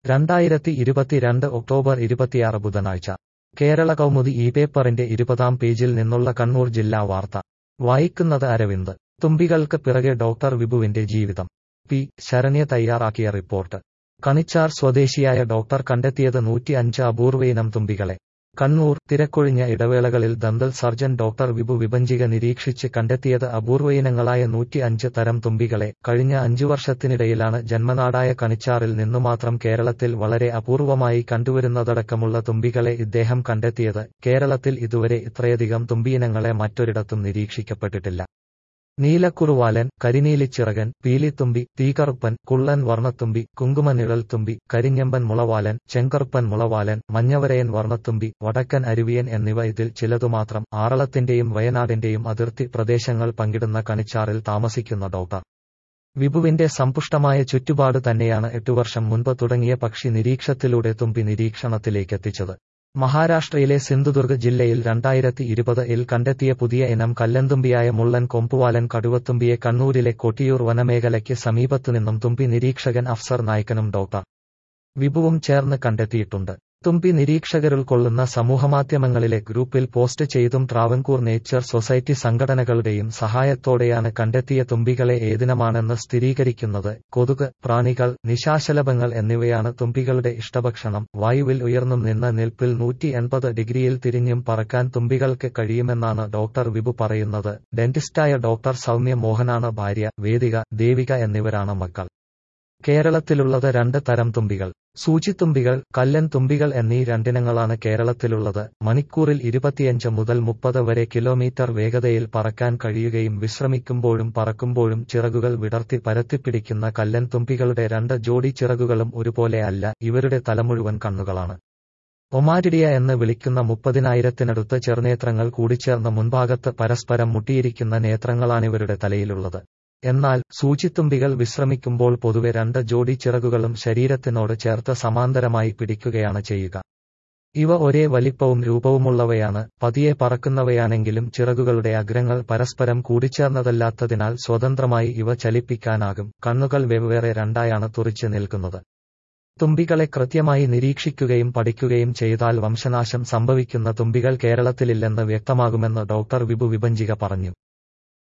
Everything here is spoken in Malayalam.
രണ്ടായിരത്തി ഇരുപത്തിരണ്ട് ഒക്ടോബർ ഇരുപത്തിയാറ് ബുധനാഴ്ച കേരള കൗമുദി ഈ പേപ്പറിന്റെ ഇരുപതാം പേജിൽ നിന്നുള്ള കണ്ണൂർ ജില്ലാ വാർത്ത വായിക്കുന്നത് അരവിന്ദ് തുമ്പികൾക്ക് പിറകെ ഡോക്ടർ വിഭുവിന്റെ ജീവിതം പി ശരണ്യ തയ്യാറാക്കിയ റിപ്പോർട്ട് കണിച്ചാർ സ്വദേശിയായ ഡോക്ടർ കണ്ടെത്തിയത് നൂറ്റി അഞ്ച് അപൂർവയിനം തുമ്പികളെ കണ്ണൂർ തിരക്കൊഴിഞ്ഞ ഇടവേളകളിൽ ദന്തൽ സർജൻ ഡോക്ടർ വിഭു വിഭജിക നിരീക്ഷിച്ച് കണ്ടെത്തിയത് അപൂർവയിനങ്ങളായ നൂറ്റി അഞ്ച് തരം തുമ്പികളെ കഴിഞ്ഞ അഞ്ചു വർഷത്തിനിടയിലാണ് ജന്മനാടായ കണിച്ചാറിൽ നിന്നുമാത്രം കേരളത്തിൽ വളരെ അപൂർവമായി കണ്ടുവരുന്നതടക്കമുള്ള തുമ്പികളെ ഇദ്ദേഹം കണ്ടെത്തിയത് കേരളത്തിൽ ഇതുവരെ ഇത്രയധികം തുമ്പിയിനങ്ങളെ മറ്റൊരിടത്തും നിരീക്ഷിക്കപ്പെട്ടിട്ടില്ല നീലക്കുറുവാലൻ കരിനീലിച്ചിറകൻ പീലിത്തുമ്പി തീകറുപ്പൻ കുള്ളൻ വർണ്ണത്തുമ്പി കുങ്കുമനിഴൽത്തുമ്പി കരിഞ്ഞമ്പൻ മുളവാലൻ ചെങ്കറുപ്പൻ മുളവാലൻ മഞ്ഞവരയൻ വർണ്ണത്തുമ്പി വടക്കൻ അരുവിയൻ എന്നിവ ഇതിൽ ചിലതുമാത്രം ആറളത്തിന്റെയും വയനാടിന്റെയും അതിർത്തി പ്രദേശങ്ങൾ പങ്കിടുന്ന കണിച്ചാറിൽ താമസിക്കുന്ന ഡോക്ടർ വിഭുവിന്റെ സമ്പുഷ്ടമായ ചുറ്റുപാട് തന്നെയാണ് എട്ടു വർഷം മുൻപ് തുടങ്ങിയ പക്ഷി നിരീക്ഷത്തിലൂടെ തുമ്പി നിരീക്ഷണത്തിലേക്കെത്തിച്ചത് മഹാരാഷ്ട്രയിലെ സിന്ധുദുർഗ് ജില്ലയിൽ രണ്ടായിരത്തി ഇരുപത് ഇൽ കണ്ടെത്തിയ പുതിയ ഇനം കല്ലന്തുമ്പിയായ മുള്ളൻ കൊമ്പുവാലൻ കടുവത്തുമ്പിയെ കണ്ണൂരിലെ കൊട്ടിയൂർ വനമേഖലയ്ക്ക് സമീപത്തുനിന്നും തുമ്പി നിരീക്ഷകൻ അഫ്സർ നായ്ക്കനും ഡോക്ടർ വിഭുവും ചേർന്ന് കണ്ടെത്തിയിട്ടുണ്ട് തുമ്പി നിരീക്ഷകരുൾക്കൊള്ളുന്ന സമൂഹമാധ്യമങ്ങളിലെ ഗ്രൂപ്പിൽ പോസ്റ്റ് ചെയ്തും ട്രാവൻകൂർ നേച്ചർ സൊസൈറ്റി സംഘടനകളുടെയും സഹായത്തോടെയാണ് കണ്ടെത്തിയ തുമ്പികളെ ഏതിനമാണെന്ന് സ്ഥിരീകരിക്കുന്നത് കൊതുക് പ്രാണികൾ നിശാശലഭങ്ങൾ എന്നിവയാണ് തുമ്പികളുടെ ഇഷ്ടഭക്ഷണം വായുവിൽ ഉയർന്നും നിന്ന നിൽപ്പിൽ നൂറ്റി എൺപത് ഡിഗ്രിയിൽ തിരിഞ്ഞും പറക്കാൻ തുമ്പികൾക്ക് കഴിയുമെന്നാണ് ഡോക്ടർ വിഭു പറയുന്നത് ഡെന്റിസ്റ്റായ ഡോക്ടർ സൗമ്യ മോഹനാണ് ഭാര്യ വേദിക ദേവിക എന്നിവരാണ് മക്കൾ കേരളത്തിലുള്ളത് രണ്ട് തരം തുമ്പികൾ സൂചിത്തുമ്പികൾ കല്ലൻ തുമ്പികൾ എന്നീ രണ്ടിനങ്ങളാണ് കേരളത്തിലുള്ളത് മണിക്കൂറിൽ ഇരുപത്തിയഞ്ച് മുതൽ മുപ്പത് വരെ കിലോമീറ്റർ വേഗതയിൽ പറക്കാൻ കഴിയുകയും വിശ്രമിക്കുമ്പോഴും പറക്കുമ്പോഴും ചിറകുകൾ വിടർത്തി പരത്തിപ്പിടിക്കുന്ന കല്ലൻ തുമ്പികളുടെ രണ്ട് ജോഡി ചിറകുകളും ഒരുപോലെ അല്ല ഇവരുടെ തലമുഴുവൻ കണ്ണുകളാണ് ഒമാരിഡിയ എന്ന് വിളിക്കുന്ന മുപ്പതിനായിരത്തിനടുത്ത് ചെറുനേത്രങ്ങൾ കൂടിച്ചേർന്ന മുൻഭാഗത്ത് പരസ്പരം മുട്ടിയിരിക്കുന്ന നേത്രങ്ങളാണിവരുടെ തലയിലുള്ളത് എന്നാൽ സൂചിത്തുമ്പികൾ വിശ്രമിക്കുമ്പോൾ പൊതുവെ രണ്ട് ജോഡി ചിറകുകളും ശരീരത്തിനോട് ചേർത്ത് സമാന്തരമായി പിടിക്കുകയാണ് ചെയ്യുക ഇവ ഒരേ വലിപ്പവും രൂപവുമുള്ളവയാണ് പതിയെ പറക്കുന്നവയാണെങ്കിലും ചിറകുകളുടെ അഗ്രങ്ങൾ പരസ്പരം കൂടിച്ചേർന്നതല്ലാത്തതിനാൽ സ്വതന്ത്രമായി ഇവ ചലിപ്പിക്കാനാകും കണ്ണുകൾ വെവ്വേറെ രണ്ടായാണ് തുറിച്ച് നിൽക്കുന്നത് തുമ്പികളെ കൃത്യമായി നിരീക്ഷിക്കുകയും പഠിക്കുകയും ചെയ്താൽ വംശനാശം സംഭവിക്കുന്ന തുമ്പികൾ കേരളത്തിലില്ലെന്ന് വ്യക്തമാകുമെന്ന് ഡോക്ടർ വിഭു വിഭജിക പറഞ്ഞു